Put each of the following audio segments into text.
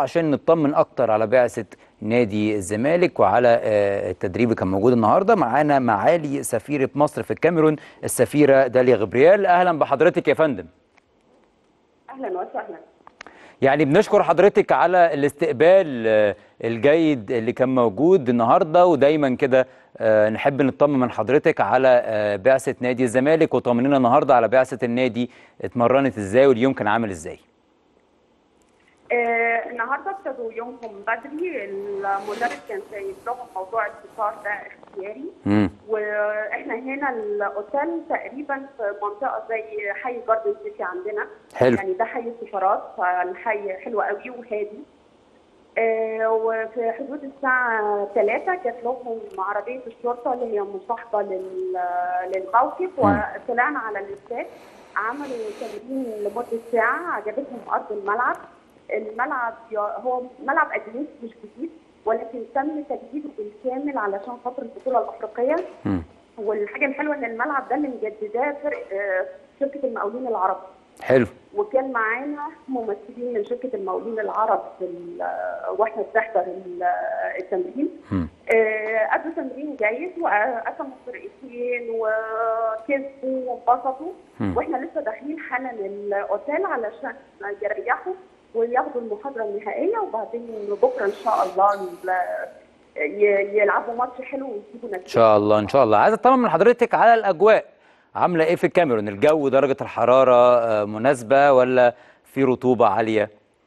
عشان نطمن اكتر على بعثه نادي الزمالك وعلى آه، التدريب اللي كان موجود النهارده معانا معالي سفيره مصر في الكاميرون السفيره داليا غبريال اهلا بحضرتك يا فندم اهلا وسهلا يعني بنشكر حضرتك على الاستقبال آه، الجيد اللي كان موجود النهارده ودايما كده آه، نحب نطمن من حضرتك على آه، بعثه نادي الزمالك وطمنينا النهارده على بعثه النادي اتمرنت ازاي واليوم كان عامل ازاي آه النهارده ابتدوا يومهم بدري المدرب كان سايب لهم موضوع الفطار ده اختياري امم واحنا هنا الاوتيل تقريبا في منطقه زي حي جاردن سيتي عندنا حلو. يعني ده حي السفارات فالحي حلو قوي وهادي آه وفي حدود الساعة 3 جات لهم عربية الشرطة اللي هي مصاحبة لل- للموقف وطلعنا على الاستاد عملوا تمرين لمدة ساعة عجبتهم أرض الملعب الملعب ي- هو ملعب قديم مش جديد ولكن تم تجديده بالكامل علشان خاطر البطولة الأفريقية امم والحاجة الحلوة إن الملعب ده اللي مجدداه فرق آه، شركة المقاولين العرب حلو وكان معانا ممثلين من شركه المقاولين العرب في ال- واحنا بنحضر ال- التمرين مم. آه، قدوا تمرين جيد وقسموا فرقتين وكسبوا وانبسطوا مم. واحنا لسه داخلين حالا الاوتيل علشان يريحوا وياخدوا المحاضره النهائيه وبعدين بكره ان شاء الله ال- ي- يلعبوا ماتش حلو ويجيبوا ان نتيجه شاء الله ان شاء الله عايز اطمن من حضرتك على الاجواء عامله ايه في الكاميرون الجو درجه الحراره آه، مناسبه ولا في رطوبه عاليه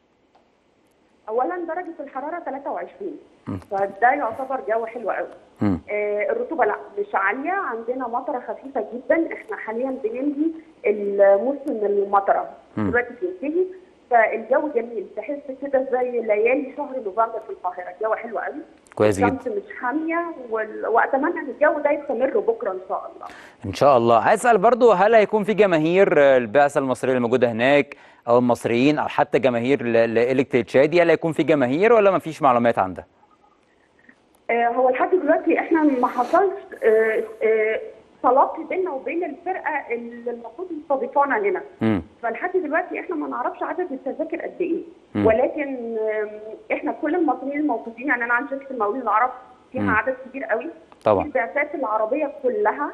اولا درجه الحراره 23 فده يعتبر جو حلو قوي مم. آه، الرطوبه لا مش عاليه عندنا مطره خفيفه جدا احنا حاليا بننهي الموسم المطره مم. دلوقتي بينتهي فالجو جميل تحس كده زي ليالي شهر نوفمبر في القاهره الجو حلو قوي كويس جدا الشمس مش حاميه وال... واتمنى ان الجو ده يستمر بكره ان شاء الله ان شاء الله عايز اسال برضو هل هيكون في جماهير آه، البعثه المصريه اللي موجوده هناك او المصريين او حتى جماهير لإلكت تشادي هل هيكون في جماهير ولا ما فيش معلومات عن ده آه، هو لحد دلوقتي احنا ما حصلش آه، آه، تلاقي بيننا وبين الفرقه اللي المفروض مستضيفانا هنا امم فلحد دلوقتي احنا ما نعرفش عدد التذاكر قد ايه مم. ولكن آم، احنا كل المصريين الموجودين يعني انا عن شركه المقاولين العرب فيها مم. عدد كبير قوي طبعا. في البعثات العربيه كلها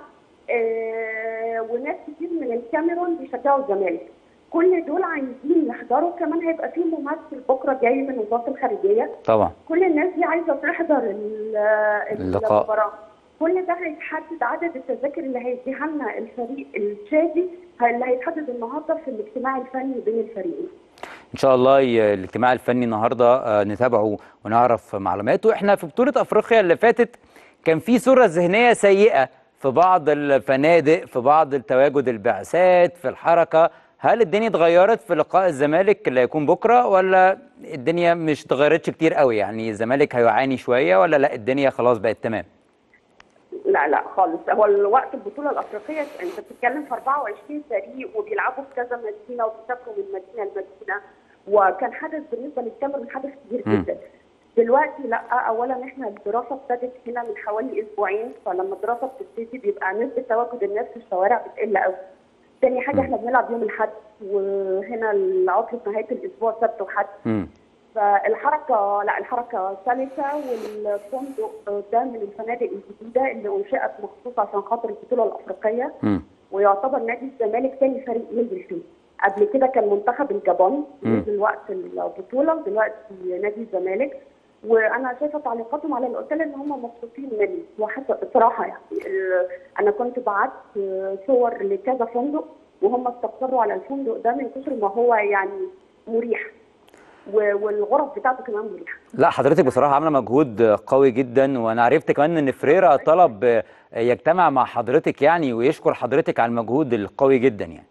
آه، وناس كتير من الكاميرون بيشجعوا الزمالك كل دول عايزين يحضروا كمان هيبقى في ممثل بكره جاي من وزاره الخارجيه طبعا كل الناس دي عايزه تحضر ال- اللقاء. المباراه كل ده هيتحدد عدد التذاكر اللي هيديها لنا الفريق التشادي اللي هيتحدد النهارده في الاجتماع الفني بين الفريقين ان شاء الله ي- الاجتماع الفني النهارده آه، نتابعه ونعرف معلوماته احنا في بطوله افريقيا اللي فاتت كان في صوره ذهنيه سيئه في بعض الفنادق في بعض التواجد البعثات في الحركه هل الدنيا اتغيرت في لقاء الزمالك اللي هيكون بكره ولا الدنيا مش اتغيرتش كتير قوي يعني الزمالك هيعاني شويه ولا لا الدنيا خلاص بقت تمام لا لا خالص هو الوقت البطوله الافريقيه انت بتتكلم في 24 فريق وبيلعبوا في كذا مدينه وبيسافروا من مدينه لمدينه وكان حدث بالنسبه للكاميرون حدث كبير مم. جدا دلوقتي لا اولا احنا الدراسه ابتدت هنا من حوالي اسبوعين فلما الدراسه بتبتدي بيبقى نسبه تواجد الناس في الشوارع بتقل قوي تاني حاجه احنا بنلعب يوم الاحد وهنا العطله نهايه الاسبوع سبت وحد امم فالحركه لا الحركه سلسه والفندق ده من الفنادق الجديده اللي انشئت مخصوص عشان خاطر البطوله الافريقيه امم ويعتبر نادي الزمالك ثاني فريق ينزل فيه قبل كده كان منتخب الجابون مم. نزل وقت البطوله ودلوقتي نادي الزمالك وانا شايفه تعليقاتهم على الاوتيل ان هم مبسوطين مني وحتى بصراحه يعني ال- انا كنت بعت صور لكذا فندق وهم استقروا على الفندق ده من كثر ما هو يعني مريح و- والغرف بتاعته كمان مريحه لا حضرتك بصراحه عامله مجهود قوي جدا وانا عرفت كمان ان فريرا طلب يجتمع مع حضرتك يعني ويشكر حضرتك على المجهود القوي جدا يعني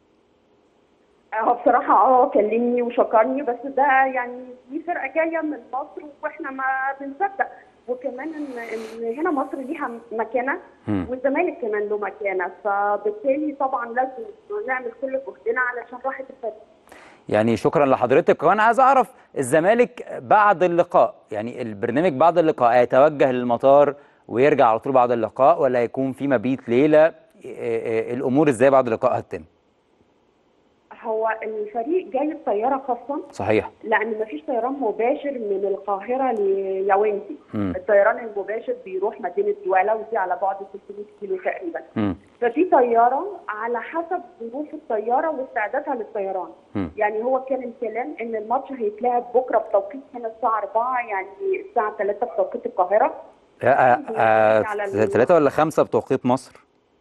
هو بصراحة اه كلمني وشكرني بس ده يعني دي فرقة جاية من مصر واحنا ما بنصدق وكمان ان ان هنا مصر ليها مكانة مم. والزمالك كمان له مكانة فبالتالي طبعا لازم نعمل كل جهدنا علشان راحة الفريق يعني شكرا لحضرتك وانا عايز اعرف الزمالك بعد اللقاء يعني البرنامج بعد اللقاء هيتوجه للمطار ويرجع على طول بعد اللقاء ولا هيكون في مبيت ليله إيه إيه الامور ازاي بعد اللقاء هتتم هو الفريق جاي بطياره خاصه صحيح لان مفيش طيران مباشر من القاهره لياوندي مم. الطيران المباشر بيروح مدينه دوالا ودي على بعد 600 كيلو تقريبا مم. ففي طياره على حسب ظروف الطياره واستعدادها للطيران مم. يعني هو كان الكلام ان الماتش هيتلعب بكره بتوقيت هنا الساعه 4 يعني الساعه 3 بتوقيت القاهره آه، آه، على ال- ثلاثة ولا خمسة بتوقيت مصر؟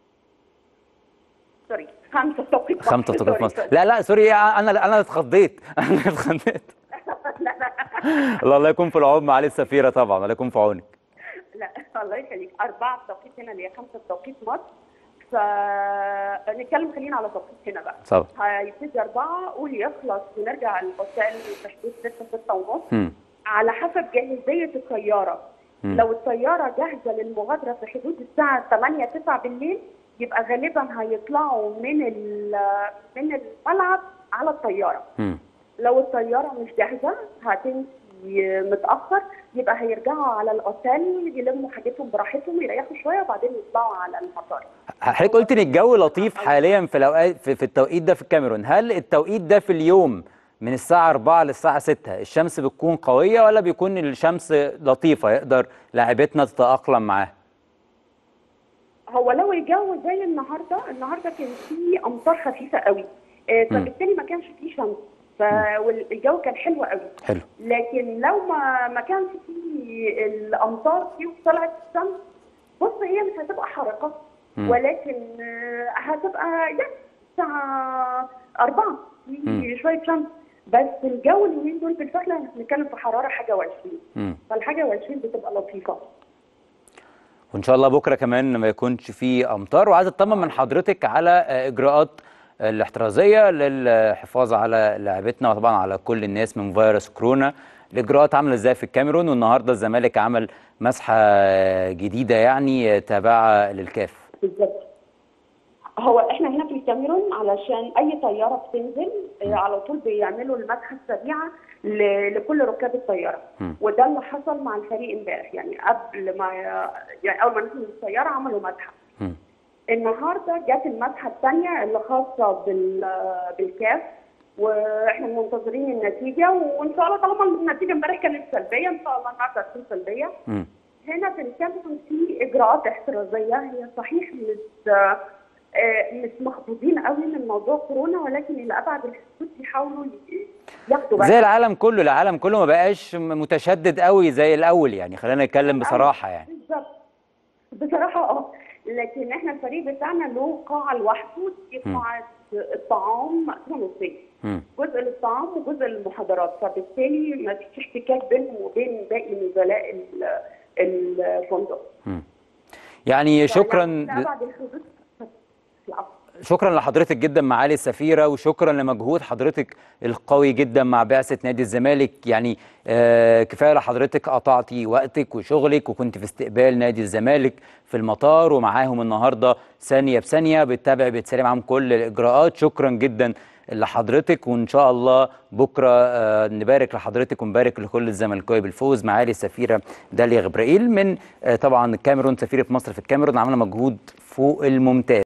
سوري 5 بتوقيت مصر. خمسة بتوقيت سوري، مصر سوري. لا لا سوري انا انا اتخضيت انا اتخضيت لا لا الله الله يكون في العون معالي السفيرة طبعا الله يكون في عونك لا الله يخليك أربعة بتوقيت هنا اللي هي خمسة بتوقيت مصر فنتكلم خلينا على توقيت هنا بقى طبعا هيبتدي أربعة قول يخلص ونرجع الأوتيل في حدود ستة ستة ونص مم. على حسب جاهزية الطيارة مم. لو الطيارة جاهزة للمغادرة في حدود الساعة 8 9 بالليل يبقى غالبا هيطلعوا من ال- من الملعب على الطيارة مم. لو الطيارة مش جاهزة هتمشي متأخر يبقى هيرجعوا على الأوتيل يلموا حاجتهم براحتهم يريحوا شوية وبعدين يطلعوا على المطار حضرتك قلت ان الجو لطيف حاليا في الاوقات في, في التوقيت ده في الكاميرون هل التوقيت ده في اليوم من الساعة 4 للساعة 6 الشمس بتكون قوية ولا بيكون الشمس لطيفة يقدر لاعبتنا تتأقلم معاها؟ هو لو الجو زي النهارده النهارده كان فيه امطار خفيفه قوي آه، فبالتالي ما كانش فيه شمس فالجو كان حلو قوي حلو لكن لو ما ما كانش فيه الامطار دي وطلعت الشمس بص هي مش هتبقى حركه مم. ولكن آه، هتبقى يعني الساعه 4 في مم. شويه شمس بس الجو اليومين دول بالفعل احنا بنتكلم في حراره حاجه و20 مم. فالحاجه و20 بتبقى لطيفه وان شاء الله بكره كمان ما يكونش فيه امطار وعايز اطمن من حضرتك على آه، اجراءات الاحترازيه للحفاظ على لاعبتنا وطبعا على كل الناس من فيروس كورونا الاجراءات عامله ازاي في الكاميرون والنهارده الزمالك عمل مسحه آه، جديده يعني آه، تابعه للكاف بالظبط هو احنا هنا في الكاميرون علشان اي طياره بتنزل آه، على طول بيعملوا المسحه السريعه ل- لكل ركاب الطياره مم. وده اللي حصل مع الفريق امبارح يعني قبل ما يعني اول ما نزلوا من الطياره عملوا مسحه مم. النهارده جت المسحه الثانيه اللي خاصه بال بالكاف واحنا منتظرين النتيجه وان شاء الله طالما النتيجه امبارح كانت سلبيه ان شاء الله النهارده هتكون سلبيه مم. هنا في الكاميرون في اجراءات احترازيه هي صحيح مش آه، مش مخضوضين قوي من موضوع كورونا ولكن الى ابعد الحدود بيحاولوا ي- ياخدوا زي بالهم. العالم كله العالم كله ما بقاش م- متشدد قوي زي الاول يعني خلينا نتكلم بصراحه يعني بالظبط بصراحه اه لكن احنا الفريق بتاعنا له قاعه لوحده دي مم. قاعه الطعام مقسومه نصين مم. جزء للطعام وجزء للمحاضرات فبالتالي ما فيش احتكاك بينهم وبين باقي نزلاء ال- الفندق مم. يعني شكرا يعني لأبعد الحدود العفو. شكرا لحضرتك جدا معالي السفيرة وشكرا لمجهود حضرتك القوي جدا مع بعثة نادي الزمالك يعني آه كفاية لحضرتك قطعتي وقتك وشغلك وكنت في استقبال نادي الزمالك في المطار ومعاهم النهاردة ثانية بثانية بتتابع بتسلم معاهم كل الإجراءات شكرا جدا لحضرتك وإن شاء الله بكرة آه نبارك لحضرتك ونبارك لكل الزملكاويه بالفوز معالي السفيرة داليا غبرائيل من آه طبعا الكاميرون سفيرة مصر في الكاميرون عاملة مجهود فوق الممتاز